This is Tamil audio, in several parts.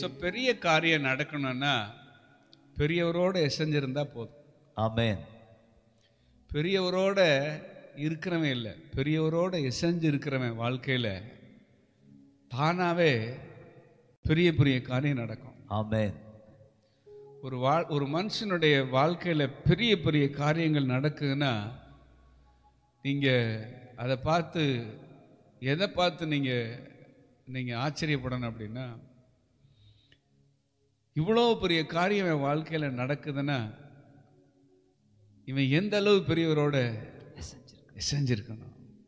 ஸோ பெரிய காரியம் நடக்கணும்னா பெரியவரோட எசைஞ்சிருந்தா போதும் Amen. பெரியவரோட இருக்கிறவன் இல்லை பெரியவரோட எசைஞ்சு இருக்கிறவன் வாழ்க்கையில் தானாகவே பெரிய பெரிய காரியம் நடக்கும் Amen. ஒரு வாழ் ஒரு மனுஷனுடைய வாழ்க்கையில் பெரிய பெரிய காரியங்கள் நடக்குதுன்னா நீங்கள் அதை பார்த்து எதை பார்த்து நீங்கள் நீங்கள் ஆச்சரியப்படணும் அப்படின்னா இவ்வளோ பெரிய காரியம் என் வாழ்க்கையில் நடக்குதுன்னா இவன் எந்த அளவு பெரியவரோட எசைஞ்சிருக்கணும்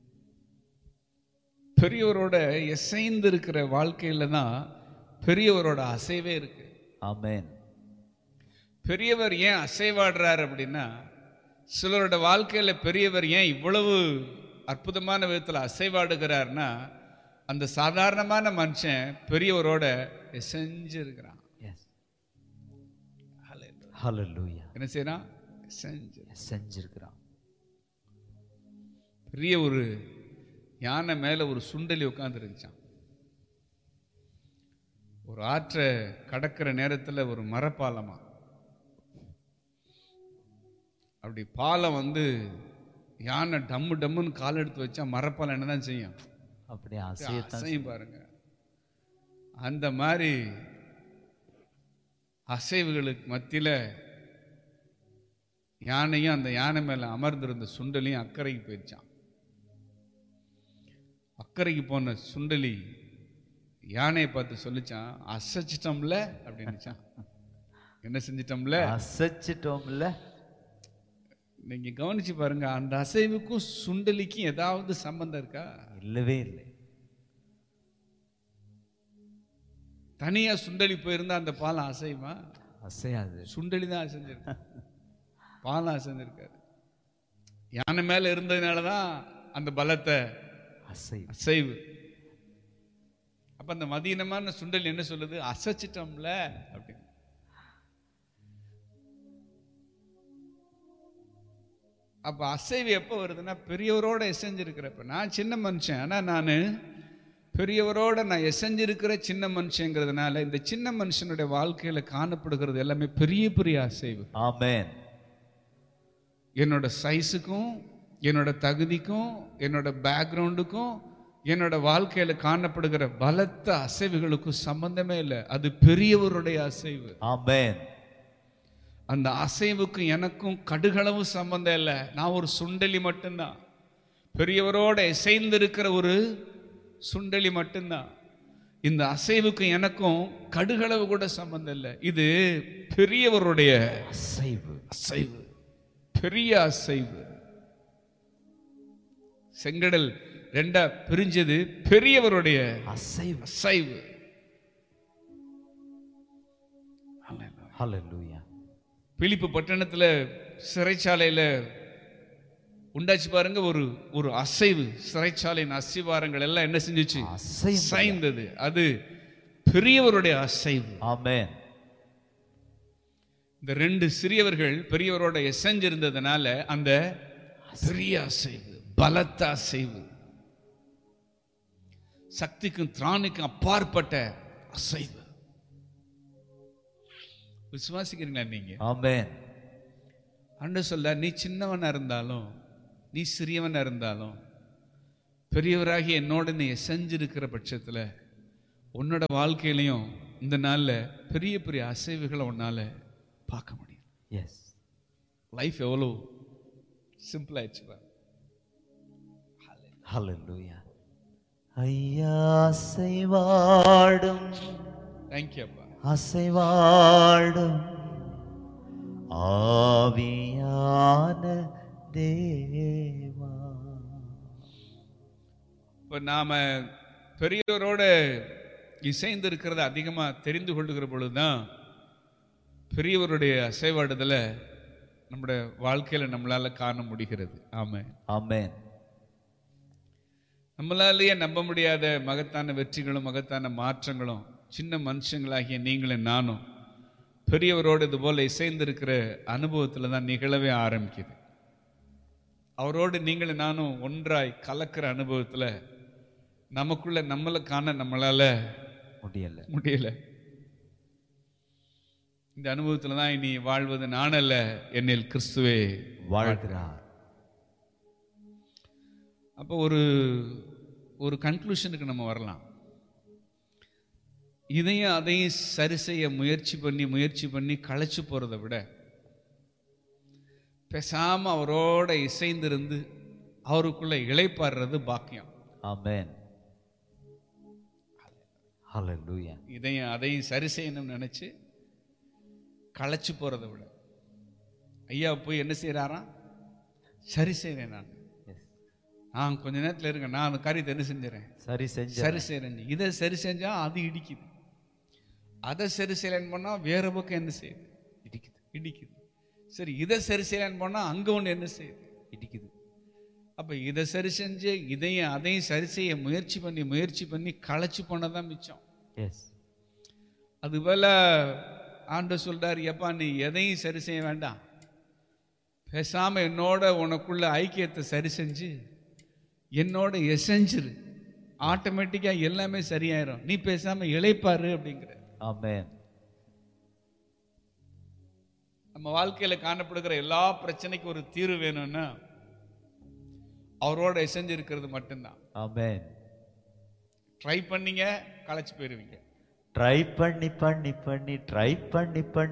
பெரியவரோட எசைந்து இருக்கிற வாழ்க்கையில தான் பெரியவரோட அசைவே இருக்கு Amen. பெரியவர் ஏன் அசைவாடுறார் அப்படின்னா சிலரோட வாழ்க்கையில பெரியவர் ஏன் இவ்வளவு அற்புதமான விதத்தில் அசைவாடுகிறார்னா அந்த சாதாரணமான மனுஷன் பெரியவரோட செஞ்சிருக்கிறான் Yes. Hallelujah. என்ன செய்யறான் செஞ்சு செஞ்சிருக்கிறான் பெரிய ஒரு யானை மேல ஒரு சுண்டலி உட்காந்துருந்துச்சான் ஒரு ஆற்றை கடக்கிற நேரத்துல ஒரு மரப்பாலமா அப்படி பாலம் வந்து யானை டம்மு டம்முன்னு கால் எடுத்து வச்சா மரப்பாலம் என்னதான் செய்யும் அப்படியே அசையத்தான் அசையும் பாருங்க அந்த மாதிரி அசைவுகளுக்கு மத்தியில யானையும் அந்த யானை மேல அமர்ந்திருந்த சுண்டலியும் அக்கறைக்கு போயிடுச்சான் அக்கறைக்கு போன சுண்டலி யானையை பார்த்து சொல்லிச்சான் அசைச்சிட்டோம்ல அப்படின்னுச்சான் என்ன செஞ்சிட்டோம்ல அசைச்சிட்டோம்ல நீங்க கவனிச்சு பாருங்க அந்த அசைவுக்கும் சுண்டலிக்கும் ஏதாவது சம்பந்தம் இருக்கா இல்லவே இல்லை தனியா சுண்டலி போயிருந்தா அந்த பாலம் அசையுமா அசையாது சுண்டலி தான் அசைஞ்சிருக்கு பாலம் அசைஞ்சிருக்காரு யானை மேல இருந்ததுனால தான் அந்த பலத்தை அசை அசைவு அப்ப அந்த மதீனமான சுண்டல் என்ன சொல்லுது அசைச்சிட்டோம்ல அப்படின்னு அப்ப அசைவு எப்போ வருதுன்னா பெரியவரோட எசைஞ்சிருக்கிறப்ப நான் சின்ன மனுஷன் ஆனா நான் பெரியவரோட நான் எசைஞ்சிருக்கிற சின்ன மனுஷங்கிறதுனால இந்த சின்ன மனுஷனுடைய வாழ்க்கையில காணப்படுகிறது எல்லாமே பெரிய பெரிய அசைவு ஆமென் என்னோட சைஸுக்கும் என்னோட தகுதிக்கும் என்னோட பேக்ரவுண்டுக்கும் என்னோட வாழ்க்கையில காணப்படுகிற பலத்த அசைவுகளுக்கும் சம்பந்தமே இல்லை அது பெரியவருடைய அசைவு ஆமென் அந்த அசைவுக்கு எனக்கும் கடுகளவு சம்பந்தம் இல்லை நான் ஒரு சுண்டலி மட்டும்தான் பெரியவரோட இசைந்திருக்கிற ஒரு சுண்டலி மட்டும்தான் இந்த அசைவுக்கு எனக்கும் கடுகளவு கூட சம்பந்தம் இல்லை இது பெரியவருடைய அசைவு அசைவு பெரிய அசைவு செங்கடல் ரெண்டா பிரிஞ்சது பெரியவருடைய அசைவு அசைவு ஹalleluya பிலிப்பு பட்டணத்துல சிறைச்சாலையில உண்டாச்சு பாருங்க ஒரு ஒரு அசைவு சிறைச்சாலையின் அசிவாரங்கள் எல்லாம் என்ன செஞ்சுச்சு அசைவு அசைந்தது அது பெரியவருடைய அசைவு ஆமென் இந்த ரெண்டு சிறியவர்கள் பெரியவரோட எசைஞ்சிருந்ததுனால அந்த பெரிய அசைவு பலத்த அசைவு சக்திக்கும் திராணிக்கும் அப்பாற்பட்ட அசைவு விசுவாசிக்கிறீங்களா நீங்க ஆமென் அன்று சொல்ல நீ சின்னவனா இருந்தாலும் நீ சிறியவனா இருந்தாலும் பெரியவராகி என்னோட நீ செஞ்சிருக்கிற பட்சத்துல உன்னோட வாழ்க்கையிலையும் இந்த நாள்ல பெரிய பெரிய அசைவுகளை உன்னால பார்க்க முடியும் எஸ் லைஃப் எவ்வளோ சிம்பிள் ஆயிடுச்சு பாரு. ஹalleluya ஐயா அசைவாடும் Thank you அப்பா அசைவாடும் ஆவியான தேவா இப்போ நாம பெரியவரோட இசைந்து இருக்கிறத அதிகமா தெரிந்து கொள்ளுகிற பொழுதுதான் பெரியவருடைய அசைவாடுதலை நம்முடைய வாழ்க்கையில நம்மளால காண முடிகிறது ஆமா ஆமென் நம்மளாலேயே நம்ப முடியாத மகத்தான வெற்றிகளும் மகத்தான மாற்றங்களும் சின்ன மனுஷங்களாகிய நீங்களும் நானும் பெரியவரோடு இது போல இசைந்திருக்கிற அனுபவத்துல தான் நிகழவே ஆரம்பிக்குது அவரோடு நீங்களும் நானும் ஒன்றாய் கலக்கிற அனுபவத்துல நமக்குள்ள நம்மளை காண நம்மளால முடியல முடியல இந்த அனுபவத்தில் தான் இனி வாழ்வது நான் அல்ல என்னில் கிறிஸ்துவே வாழ்கிறார் அப்போ ஒரு ஒரு கன்க்ளூஷனுக்கு நம்ம வரலாம் இதையும் அதையும் சரி செய்ய முயற்சி பண்ணி முயற்சி பண்ணி களைச்சு போகிறத விட பேசாம அவரோட இசைந்திருந்து அவருக்குள்ள இளைப்பாடுறது பாக்கியம் ஆமென் ஹalleluya இதையும் அதையும் சரி செய்யணும்னு நினைச்சு களைச்சு போறதை விட ஐயா போய் என்ன செய்றாராம் சரி செய்றேன் நான் எஸ் நான் கொஞ்ச நேரத்தில் இருங்க நான் அந்த காரியத்தை என்ன செஞ்சுறேன் சரி செஞ்ச சரி செய்கிறேன் இதை சரி செஞ்சா அது இடிக்குது அதை சரி செய்யலைன்னு பண்ணா வேற பக்கம் என்ன செய்யுது இடிக்குது இடிக்குது சரி இதை சரி செய்யலைன்னு பண்ணா அங்க ஒன்று என்ன செய்யுது இடிக்குது அப்ப இதை சரி செஞ்சு இதையும் அதையும் சரி செய்ய முயற்சி பண்ணி முயற்சி பண்ணி களைச்சு போனதான் மிச்சம் எஸ் அதுபோல ஆண்டு சொல்றாரு எப்பா நீ எதையும் சரி செய்ய வேண்டாம் பேசாம என்னோட உனக்குள்ள ஐக்கியத்தை சரி செஞ்சு என்னோட எசைஞ்சிரு ஆட்டோமேட்டிக்கா எல்லாமே சரியாயிரும் நீ பேசாம இளைப்பாரு அப்படிங்கிற ஆமென் நம்ம வாழ்க்கையில காணப்படுகிற எல்லா பிரச்சனைக்கும் ஒரு தீர்வு வேணும்னா அவரோட எசைஞ்சு இருக்கிறது மட்டும்தான் ஆமென் ட்ரை பண்ணீங்க களைச்சு போயிருவீங்க ட்ரை பண்ணி பண்ணி பண்ணி ட்ரை பண்ணி பண்ணி